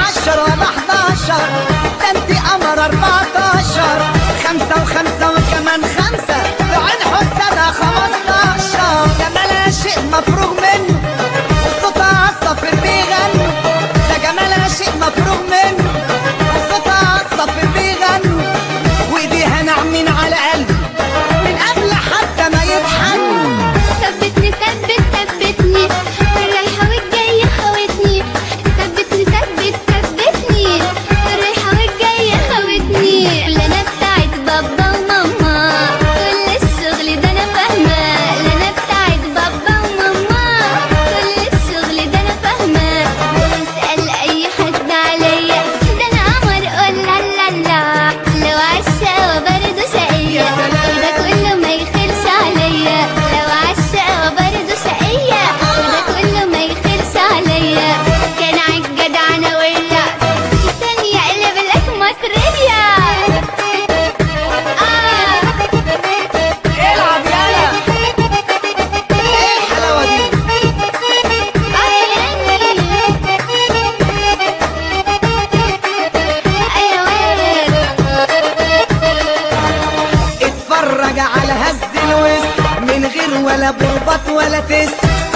عشر ولا حداشر ده انت قمر اربعتاشر خمسة وخمسة وكمان خمسة بعين حسنها خمستاشر جمالها شيء مفروغ منه وصوتها عالصفر بيغني ده جمالها شيء مفروغ منه وصوتها عالصفر بيغني وايديها ناعمين على قلبي من قبل حتى ما يتحن ثبتني ثبت ثبتني الرايحة والجاية خوتني ثبتني ثبت ثبتني الرايحة والجاية خوتني لا انا بتاعت بابا وماما كل الشغل ده انا فاهمة لا انا بتاعت بابا وماما كل الشغل ده انا فاهمة واسأل اي حد عليا ده انا قمر قول لا لا لا لو عشا وبرضه شقية وده كله ما يخلش عليا لو عشا وبرضه شقية وده كله ما يخلش عليا كان عالجدع انا والرقص ثانية اقلب لك مصرية آه العب يالا ايه الحلاوة دي اتفرج على هز الوسط من غير ولا بربط ولا تست